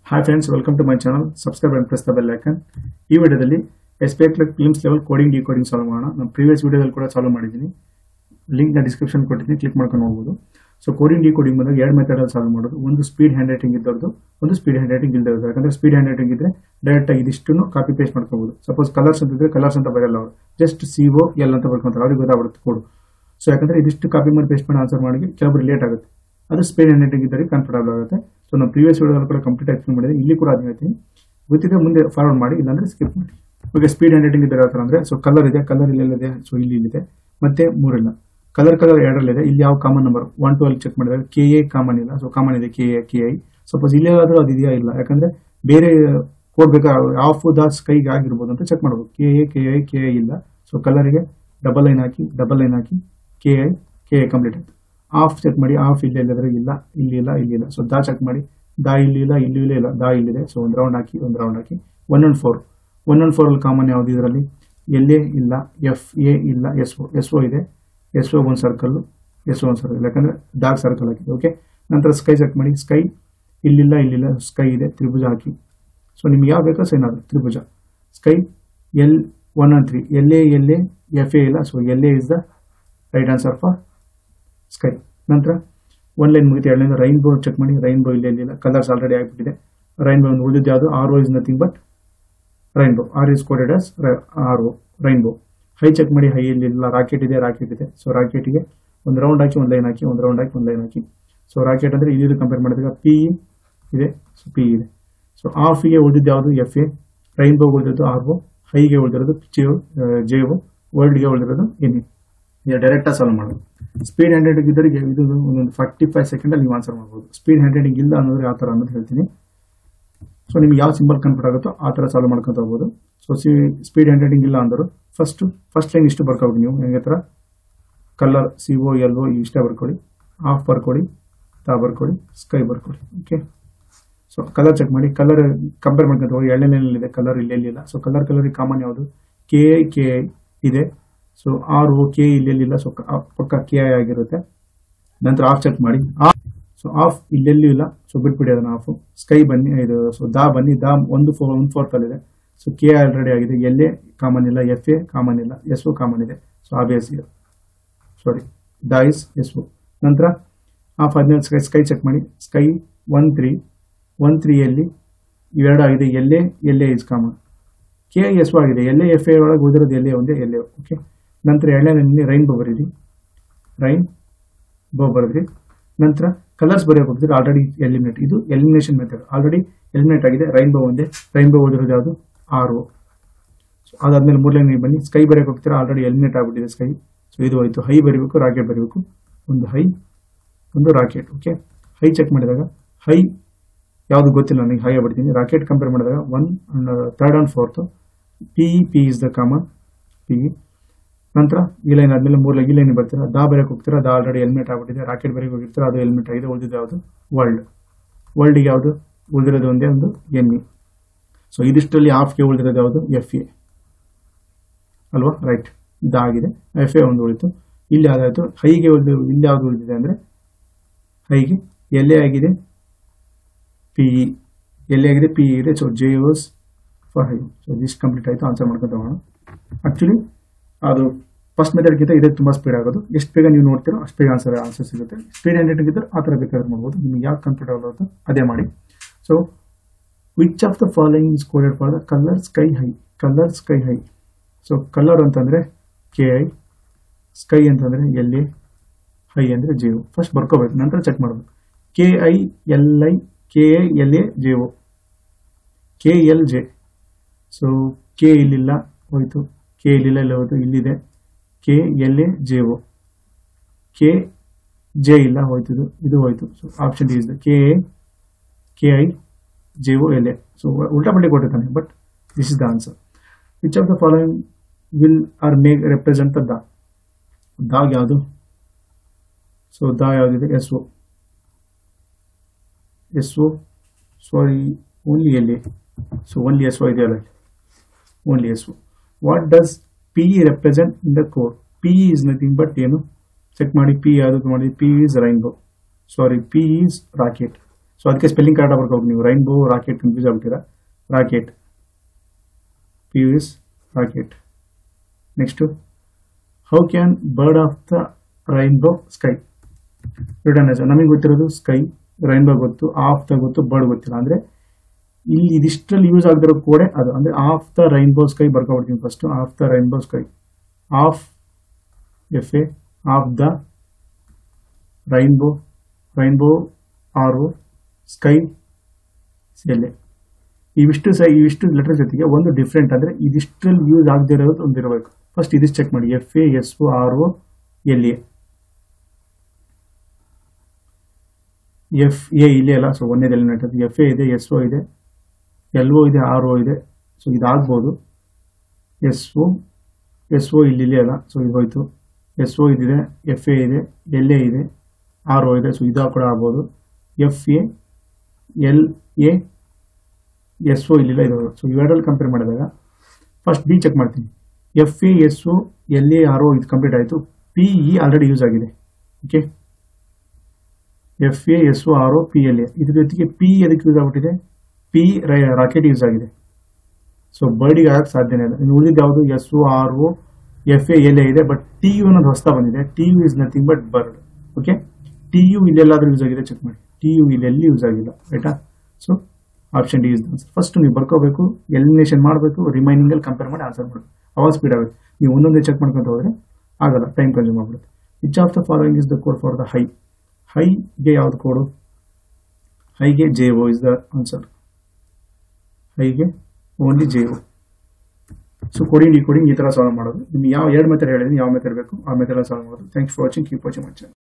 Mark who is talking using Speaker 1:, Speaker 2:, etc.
Speaker 1: hi friends welcome to my channel subscribe and press the bell icon ಈ ವಿಡಿಯೋದಲ್ಲಿ S P click films level coding decoding solve ಮಾಡೋಣ ನಾನು previous ವಿಡಿಯೋದಲ್ಲಿ ಕೂಡ solve ಮಾಡಿದ್ದೀನಿ link ನ ಡಿಸ್ಕ್ರಿಪ್ಷನ್ ಕೊಟ್ಟಿದ್ದೀನಿ ಕ್ಲಿಕ್ ಮಾಡ್ಕೊಂಡು ಹೋಗ್ಬೋದು ಸೊ ಕೋಡಿಂಗ್ ಡಿಕೋಡಿಂಗ್ ಬಂದಾಗ ಎರಡು ಮೆಥಡ್ ಅಲ್ಲಿ ಸಾಲ್ವ್ ಮಾಡೋದು ಒಂದು ಸ್ಪೀಡ್ ಹ್ಯಾಂಡ್ ರೈಟಿಂಗ್ ಇದ್ದದ್ದು ಒಂದು ಸ್ಪೀಡ್ ಹ್ಯಾಂಡ್ ರೈಟಿಂಗ್ ಇಲ್ಲದೆ ಯಾಕಂದ್ರೆ ಸ್ಪೀಡ್ ಹ್ಯಾಂಡ್ ರೈಟಿಂಗ್ ಇದ್ರೆ ಡೈರೆಕ್ಟ್ ಆಗಿ ಇದಿಷ್ಟು ಕಾಪಿ ಪೇಸ್ಟ್ ಮಾಡ್ಕೋಬಹುದು ಸಪೋಸ್ ಕಲರ್ಸ್ ಅಂತ ಇದ್ರೆ ಕಲರ್ಸ್ ಅಂತ ಬರಲ್ಲ ಅವರು ಜಸ್ಟ್ ಸಿ ಒ ಎಲ್ ಅಂತ ಬರ್ಕೊಂತಾರೆ ಅವ್ರಿಗೆ ಗೊತ್ತಾಗ್ಬಿಡುತ್ತೆ ಕೋಡು ಸೊ ಯಾಕಂದ್ರೆ ಇದಿಷ್ಟು ಕಾಪಿ ಮಾಡಿ ಪೇಸ್ಟ್ ಮಾಡಿ ಆನ್ಸರ್ ಮಾಡಿ ಕೆಲವರು ಲೇಟ್ ಆಗುತ್ತೆ ಅದು ಸ್ಪೇನ್ ಹ್ಯಾಂಡ್ ರೈಟಿಂಗ್ ಇದ್ದರೆ ಕಂಫರ್ಟಬಲ್ ಆಗುತ್ತೆ ಸೊ ನಾನು ಪ್ರೀವಿಯಸ್ ವಿಡಿಯೋದಲ್ಲಿ ಕೂಡ ಕಂಪ್ಲೀಟ್ ಎಕ್ಸ್ಪ್ಲೇನ್ ಮಾಡಿದೆ ಇಲ್ಲಿ ಕೂಡ ಅದನ್ನ ಹೇಳ್ತೀನಿ ಗೊತ್ತಿದೆ ಮುಂದೆ ಫಾರ್ವರ್ಡ್ ಮಾಡಿ ಇಲ್ಲಾಂದ್ರೆ ಸ್ಕಿಪ್ ಮಾಡಿ ಓಕೆ ಸ್ಪೀಡ್ ಹ್ಯಾಂಡ್ ರೈಟಿಂಗ್ ಇದ್ದರೆ ಯಾವ ಥರ ಅಂದ್ರೆ ಸೊ ಕಲರ್ ಇದೆ ಕಲರ್ ಇಲ್ಲಿದೆ ಸೊ ಇಲ್ಲಿ ಇಲ್ಲಿದೆ ಮತ್ತೆ ಮೂರಿಲ್ಲ ಕಲರ್ ಕಲರ್ ಎರಡರಲ್ಲಿದೆ ಇಲ್ಲಿ ಯಾವ ಕಾಮನ್ ನಂಬರ್ ಒನ್ ಟು ಅಲ್ಲಿ ಚೆಕ್ ಮಾಡಿದಾಗ ಕೆ ಎ ಕಾಮನ್ ಇಲ್ಲ ಸೊ ಕಾಮನ್ ಇದೆ K A K I suppose ಇಲ್ಲೇನಾದ್ರೂ ಅದು ಇದೆಯಾ ಇಲ್ಲ ಯಾಕಂದ್ರೆ ಬೇರೆ ಕೋಡ್ ಬೇಕಾ ಆಫ್ ದ ಸ್ಕೈಗೆ ಆಗಿರ್ಬೋದು ಅಂತ ಚೆಕ್ ಮಾಡಬೇಕು K A K I K I ಇಲ್ಲ ಸೊ ಕಲರಿಗೆ ಡಬಲ್ ಲೈನ್ ಹಾಕಿ ಡಬಲ್ ಲೈನ್ ಹಾಕಿ K I K I complete ಆಯ್ತು ಆಫ್ ಚೆಕ್ ಮಾಡಿ ಆಫ್ ಇಲ್ಲಿ ಇಲ್ಲದ್ರೆ ಇಲ್ಲ ಇಲ್ಲಿ ಇಲ್ಲ ಇಲ್ಲಿ ಇಲ್ಲ ಸೊ ದಾ ಚೆಕ್ ಮಾಡಿ ದಾ ಇಲ್ಲಿ ಇಲ್ಲ ಇಲ್ಲಿ ಇಲ್ಲ ಇಲ್ಲ ದಾ ಇಲ್ಲಿದೆ ಸೊ ಒಂದು ರೌಂಡ್ ಹಾಕಿ ಒಂದು ರೌಂಡ್ ಹಾಕಿ one and four one and four ಅಲ್ಲಿ ಕಾಮನ್ ಯಾವ್ದು ಇದರಲ್ಲಿ ಎಲ್ ಎ ಇಲ್ಲ ಎಫ್ ಎ ಇಲ್ಲ ಎಸ್ ಒ ಎಸ್ ಒ ಇದೆ ಎಸ್ ಒ ಒಂದು ಸರ್ಕಲ್ ಎಸ್ ಒ ಒಂದು ಸರ್ಕಲ್ ಯಾಕಂದ್ರೆ ಡಾರ್ಕ್ ಸರ್ಕಲ್ ಹಾಕಿದೆ ಓಕೆ ನಂತರ ಸ್ಕೈ ಚೆಕ್ ಮಾಡಿ ಸ್ಕೈ ಇಲ್ಲಿಲ್ಲ ಇಲ್ಲಿಲ್ಲ ಸ್ಕೈ ಇದೆ ತ್ರಿಭುಜ ಹಾಕಿ ಸೊ ನಿಮ್ಗೆ ಯಾವ ಬೇಕೋ ಸೈನ್ ಅದು ತ್ರಿಭುಜ sky L one and three L A L A F A ಇಲ್ಲ so L A is the right answer for sky ನಂತರ ಒನ್ ಲೈನ್ ಮುಗಿತು ಎರಡನೇ ರೈನ್ಬೋ ಚೆಕ್ ಮಾಡಿ ರೈನ್ಬೋ ಇಲ್ಲಿ ಇಲ್ಲ ಕಲರ್ಸ್ ಆಲ್ರೆಡಿ ಆಗಿಬಿಟ್ಟಿದೆ ರೈನ್ಬೋ ಒಂದು ಉಳಿದಿದ್ದು ಯಾವುದು R O is nothing but rainbow R is coded as R O rainbow high check ಮಾಡಿ ಹೈ ಇಲ್ಲಿ ಇಲ್ಲ ರಾಕೆಟ್ ಇದೆ ರಾಕೆಟ್ ಇದೆ ಸೊ ರಾಕೆಟ್ಗೆ ಒಂದು ರೌಂಡ್ ಹಾಕಿ ಒಂದು ಲೈನ್ ಹಾಕಿ ಒಂದು ರೌಂಡ್ ಹಾಕಿ ಒಂದು ಲೈನ್ ಹಾಕಿ ಸೊ ರಾಕೆಟ್ ಅಂದ್ರೆ ಇಲ್ಲಿ ಕಂಪೇರ್ ಮಾಡಿದಾಗ ಪಿ ಇದೆ ಸೊ ಪಿ ಇದೆ ಸೊ ಆಫ್ಗೆ ಉಳಿದಿದ್ದು ಯಾವುದು ಎಫ್ ಎ ರೈನ್ಬೋ ಉಳಿದಿದ್ದು ಆರ್ ಓ ಹೈಗೆ ಉಳಿದಿರೋದು ಜೆ ಜೆ ಒ ವರ್ಲ್ಡ್ಗೆ ಉಳಿದಿರೋದು ಎನ್ ಎ ಡೈರೆಕ್ಟ್ ಸಾಲ್ವ್ ಮಾಡೋದು ಸ್ಪೀಡ್ ಹ್ಯಾಂಡ್ ರೈಟಿಂಗ್ ಇದ್ದರೆ ಇದು ಒಂದೊಂದು ಫಾರ್ಟಿ ಫೈವ್ ಸೆಕೆಂಡ್ ಅಲ್ಲಿ ನೀವು ಆನ್ಸರ್ ಮಾಡ್ಬೋದು ಸ್ಪೀಡ್ ಹ್ಯಾಂಡ್ ರೈಟಿಂಗ್ ಇಲ್ಲ ಅನ್ನೋದು ಯಾವ ಥರ ಅನ್ನೋದು ಹೇಳ್ತೀನಿ ಸೊ ನಿಮ್ಗೆ ಯಾವ ಸಿಂಬಲ್ ಕನ್ಫರ್ಟ್ ಆಗುತ್ತೋ ಆ ಥರ ಸಾಲ್ವ್ ಮಾಡ್ಕೊಂತ ಹೋಗ್ಬೋದು so C speed handwriting ಇಲ್ಲ ಅಂದರು ಫಸ್ಟ್ ಫಸ್ಟ್ ಲೈನ್ ಇಷ್ಟು ಬರ್ಕೋಬೇಕು ನೀವು ಹೆಂಗೆ ಥರ colour C O L O ಇಷ್ಟ ಬರ್ಕೊಳ್ಳಿ ಆಫ್ ಬರ್ಕೊಳ್ಳಿ ತಾ ಬರ್ಕೊಳ್ಳಿ ಸ್ಕೈ ಬರ್ಕೊಳ್ಳಿ ಓಕೆ ಸೊ ಕಲರ್ ಚೆಕ್ ಮಾಡಿ ಕಲರ್ ಕಂಪೇರ್ ಮಾಡ್ಕೊಂತ ಹೋಗಿ ಎರಡನೇ ಲೈನಲ್ಲಿ ಇದೆ ಕಲರ್ ಇಲ್ಲಿ ಇಲ್ಲ ಸೊ ಕಲರ್ ಕಲರ್ ಕಾಮನ್ ಯಾವುದು ಕೆ ಐ ಕೆ ಐ ಇದೆ ಸೊ ಆರ್ ಓ ಕೆ ಇಲ್ಲೆಲ್ಲಿಲ್ಲ ಸೊ ಪಕ್ಕ ಕೆ ಐ ಆಗಿರುತ್ತೆ ನಂತರ ಆಫ್ ಚೆಕ್ ಮಾಡಿ ಆಫ್ ಸೊ ಆಫ್ ಇಲ್ಲೆಲ್ಲೂ ಇಲ್ಲ ಸೊ ಬಿಟ್ಬಿಡಿ ಅದನ್ನ ಆಫ್ ಸ್ಕೈ ಬನ್ನಿ ಇದು ಸೊ ದಾ ಬನ್ನಿ ದಾ ಒಂದು ಫೋರ್ ಒಂದು ಫೋರ್ತ್ ಅಲ್ಲಿದೆ ಸೊ ಕೆ ಆಲ್ರೆಡಿ ಆಗಿದೆ ಎಲ್ ಎ ಕಾಮನ್ ಇಲ್ಲ ಎಫ್ ಎ ಕಾಮನ್ ಇಲ್ಲ ಎಸ್ ಒ ಕಾಮನ್ ಇದೆ so obvious sorry the is S O ನಂತರ ಆಫ್ ಆದ್ಮೇಲೆ ಸ್ಕೈ ಸ್ಕೈ ಚೆಕ್ ಮಾಡಿ ಸ್ಕೈ ಒನ್ ತ್ರೀ ಒನ್ ತ್ರೀಯಲ್ಲಿ ಇವೆರಡು ಆಗಿದೆ L A L A is common K S ಆಗಿದೆ ಎಲ್ ಎ ಎಫ್ ಎ ಒಳಗೆ ಓದಿರೋದು ಎಲ್ ಎ ಒಂದೇ ಎಲ್ ಎ ಓಕೆ ನಂತರ ಎರಡನೇ ರೈನ್ ಬೋ ಬರೀರಿ ರೈನ್ ಬೋ ಬರೆದ್ರಿ ನಂತರ ಕಲರ್ಸ್ ಬರೆಯೋಕೆ ಹೋಗ್ತೀರಿ ಆಲ್ರೆಡಿ ಎಲಿಮಿನೇಟ್ ಇದು ಎಲಿಮಿನೇಷನ್ ಮೆಥಡ್ ಆಲ್ರೆಡಿ ಎಲಿಮಿನೇಟ್ ಆಗಿದೆ ರೈನ್ಬೋ ಒಂದೇ ರೈನ್ಬೋ ಓದಿರೋದು ಯಾವುದು ಆರ್ ಓ ಸೊ ಅದಾದ್ಮೇಲೆ ಮೂರನೇ ನೀವು ಬನ್ನಿ ಸ್ಕೈ ಬರೆಯೋಕೆ ಹೋಗ್ತೀರಾ ಆಲ್ರೆಡಿ ಎಲಿಮಿನೇಟ್ ಆಗಿಬಿಟ್ಟಿದೆ ಸ್ಕೈ ಸೊ ಇದು ಹೋಯ್ತು ಹೈ ಬರೀಬೇಕು ರಾಕೆಟ್ ಬರೀಬೇಕು ಒಂದು ಹೈ ಒಂದು ರಾಕೆಟ್ ಓಕೆ ಹೈ ಚೆಕ್ ಮಾಡಿದಾಗ ಹೈ ಯಾವುದು ಗೊತ್ತಿಲ್ಲ ನನಗೆ ಹೈ ಆಗ್ಬಿಡ್ತೀನಿ ರಾಕೆಟ್ ಕಂಪೇರ್ ಮಾಡಿದಾಗ one and third and fourth P P is the common P ನಂತರ ಈ ಲೈನ್ ಆದ್ಮೇಲೆ ಮೂರು ಲೈನ್ ಈ ಲೈನ್ ಬರ್ತೀರಾ ದಾ ಬರೆಯಕ್ಕೆ ಹೋಗ್ತೀರಾ ದಾ ಆಲ್ರೆಡಿ ಹೆಲ್ಮೆಟ್ ಆಗ್ಬಿಟ್ಟಿದೆ ರಾಕೆಟ್ ಬರೆಗೆ ಹೋಗಿರ್ತೀರಾ ಅದು ಹೆಲ್ಮೆಟ್ ಆಗಿದೆ ಉಳಿದಿದ್ದು ಯಾವುದು ವರ್ಲ್ಡ್ ವರ್ಲ್ಡ್ಗೆ ಯಾವುದು ಉಳಿದಿರೋದು ಒಂದೇ ಒಂದು ಎನ್ ಇ ಸೊ ಇದಿಷ್ಟರಲ್ಲಿ ಹಾಫ್ಗೆ ಉಳಿದಿರೋದು ಯಾವುದು ಎಫ್ ಎ ಅಲ್ವಾ ರೈಟ್ ದಾ ಆಗಿದೆ ಎಫ್ ಎ ಒಂದು ಉಳಿತು ಇಲ್ಲಿ ಯಾವ್ದಾಯ್ತು ಹೈಗೆ ಉಳಿದು ಇಲ್ಲಿ ಯಾವುದು ಉಳಿದಿದೆ ಅಂದರೆ ಹೈಗೆ ಎಲ್ ಎ ಆಗಿದೆ ಪಿ ಇ ಎಲ್ ಎ ಆಗಿದೆ ಪಿ ಇ ಇದೆ so J O's for high so ಇದಿಷ್ಟು ಕಂಪ್ಲೀಟ್ ಆಯಿತು ಆನ್ಸರ್ ಮಾಡ್ಕೊಂಡು ಹೋಗೋಣ ಆ್ಯಕ್ಚುಲಿ ಅದು ಫಸ್ಟ್ ಮೆಥಡ್ಗಿಂತ ಇದೇ ತುಂಬ ಸ್ಪೀಡ್ ಆಗೋದು ಎಷ್ಟು ಬೇಗ ನೀವು ನೋಡ್ತೀರೋ ಅಷ್ಟು ಬೇಗ ಆನ್ಸರ್ ಆನ್ಸರ್ ಸಿಗುತ್ತೆ ಸ್ಪೀಡ್ ಹ್ಯಾಂಡ್ ಇದ್ದರೆ ಆ ಥರ ಬೇಕಾದ್ರೆ ಮಾಡ್ಬೋದು ನಿಮ್ಗೆ ಯಾಕೆ ಕಂಫರ್ಟಬಲ್ ಆಗೋದು ಅದೇ ಮಾಡಿ so which of the following is coded for the colour sky high colour sky high so colour ಅಂತಂದರೆ ಕೆ ಐ ಸ್ಕೈ ಅಂತಂದರೆ ಎಲ್ ಎ ಹೈ ಅಂದರೆ ಜೆ ಒ ಫಸ್ಟ್ ಬರ್ಕೋಬೇಕು ನಂತರ ಚೆಕ್ ಮಾಡಬೇಕು K I L I K A L A J O K L J so K ಇಲ್ಲಿಲ್ಲ ಹೋಯ್ತು K ಇಲ್ಲಿಲ್ಲ ಇಲ್ಲ ಹೋಯ್ತು ಇಲ್ಲಿದೆ K L A J O K J ಇಲ್ಲ ಹೋಯ್ತು ಇದು ಹೋಯ್ತು so option D is the K A K I J O L A so ಉಲ್ಟಾ ಪಲ್ಟಿ ಕೊಟ್ಟಿರ್ತಾನೆ but this is the answer which of the following will R make represent the dog ಯಾವುದು so the ಯಾವುದಿದೆ S O S O sorry only L A so only S O ಇದೆಯಲ್ಲ only S O what does P represent in the code P is nothing but ಏನು check ಮಾಡಿ P ಯಾವ್ದಕ್ಕೆ ಮಾಡಿ P is rainbow sorry P is rocket so ಅದಕ್ಕೆ spelling correct ಬರ್ಕೋಬೇಕು ನೀವು rainbow rocket confuse ಆಗ್ಬಿಟ್ಟಿರಾ rocket P U is rocket next how can bird of the rainbow sky return ನಮಗೆ ಗೊತ್ತಿರೋದು ಸ್ಕೈ ರೈನ್ಬೋ ಗೊತ್ತು ಆಫ್ ದ ಗೊತ್ತು bird ಗೊತ್ತಿಲ್ಲ ಅಂದ್ರೆ ಇಲ್ಲಿ ಇದಿಷ್ಟರಲ್ಲಿ ಯೂಸ್ ಆಗದಿರೋ ಕೋಡೆ ಅದು ಅಂದ್ರೆ ಆಫ್ ದ ರೈನ್ಬೋ ಸ್ಕೈ ಬರ್ಕೊಬಿಡ್ತೀನಿ first of the rainbow sky of F A of the rainbow rainbow R O sky L A ಇವಿಷ್ಟು ಸಹ ಇವಿಷ್ಟು ಲೆಟರ್ ಜೊತೆಗೆ ಒಂದು ಡಿಫ್ರೆಂಟ್ ಅಂದ್ರೆ ಇದಿಷ್ಟರಲ್ಲಿ ಯೂಸ್ ಆಗದೆ ಇರೋದು ಒಂದು ಇರಬೇಕು ಫಸ್ಟ್ ಇದಿಷ್ಟು ಚೆಕ್ ಮಾಡಿ F A S O R O L A F A ಇಲ್ಲೇ ಅಲ್ಲ ಸೊ ಒಂದೇದಲ್ಲಿ ನೆಟ್ಟದ್ದು ಎಫ್ ಎ ಇದೆ ಎಸ್ ಒ ಇದೆ ಎಲ್ ಒ ಇದೆ ಆರ್ ಒ ಇದೆ ಸೊ ಇದಾಗ್ಬೋದು ಎಸ್ ಒ ಎಸ್ ಒ ಇಲ್ಲಿ ಇಲ್ಲೇ ಅಲ್ಲ ಸೊ ಇದು ಹೋಯ್ತು ಎಸ್ ಒ ಇದಿದೆ ಎಫ್ ಎ ಇದೆ ಎಲ್ ಎ ಇದೆ ಆರ್ ಒ ಇದೆ ಸೊ ಇದು ಕೂಡ ಆಗ್ಬೋದು F A L A S O ಇಲ್ಲಿಲ್ಲ ಇದು ಸೊ ಇವೆರಡಲ್ಲಿ ಕಂಪೇರ್ ಮಾಡಿದಾಗ ಫಸ್ಟ್ ಬಿ ಚೆಕ್ ಮಾಡ್ತೀನಿ F A S O L A R O ಇದು ಕಂಪ್ಲೀಟ್ ಆಯಿತು ಪಿ ಇ ಆಲ್ರೆಡಿ ಯೂಸ್ ಆಗಿದೆ okay F A S O R O P L A ಇದ್ರ ಜೊತೆಗೆ ಪಿ ಎದಕ್ಕೆ ಯೂಸ್ ಆಗ್ಬಿಟ್ಟಿದೆ ಪಿ ರಾಕೆಟ್ ಯೂಸ್ ಆಗಿದೆ so ಬರ್ಡಿಗೆ ಆಗಕ್ಕೆ ಸಾಧ್ಯನೇ ಇಲ್ಲ ಇನ್ನು ಉಳಿದಿದ್ದು ಯಾವುದು S O R O F A L A ಇದೆ ಬಟ್ ಟಿ ಯು ಅನ್ನೋದು ಹೊಸ್ತಾ ಬಂದಿದೆ T U is nothing but bird okay T U ಇಲ್ಲೆಲ್ಲಾದ್ರೂ ಯೂಸ್ ಆಗಿದೆ ಚೆಕ್ ಮಾಡಿ ಟಿ ಯು ಇಲ್ಲೆಲ್ಲಿ ಯೂಸ್ ಆಗಿಲ್ಲ ರೈಟಾ so option D is answer first ನೀವು ಬರ್ಕೋಬೇಕು ಎಲಿಮಿನೇಷನ್ ಮಾಡಬೇಕು ರಿಮೈನಿಂಗ್ ಅಲ್ಲಿ ಕಂಪೇರ್ ಮಾಡಿ ಆನ್ಸರ್ ಮಾಡಬೇಕು ಅವಾಗ ಸ್ಪೀಡ್ ಆಗುತ್ತೆ ನೀವು ಒಂದೊಂದೇ ಚೆಕ್ ಮಾಡ್ಕೊಂತ ಹೋದ್ರೆ ಆಗಲ್ಲ ಟೈಮ್ ಕನ್ಸ್ಯೂಮ್ ಆಗ್ಬಿಡುತ್ತೆ which of the following is the code for the high ಹೈಗೆ ಯಾವ್ದು ಕೋಡು ಹೈಗೆ J O is the answer ಹೈಗೆ only J O so coding decoding ಈ ತರ ಸಾಲ್ವ್ ಮಾಡೋದು ನಿಮ್ಗೆ ಯಾವ ಎರಡು ಮೆಥಡ್ ಹೇಳಿದ್ರೆ ಯಾವ ಮೆಥಡ್ ಬೇಕು ಆ ಮೆಥಡ್ ಸಾಲ್ವ್ ಮಾಡೋದು thanks for watching keep watching ಮಚ್ಚ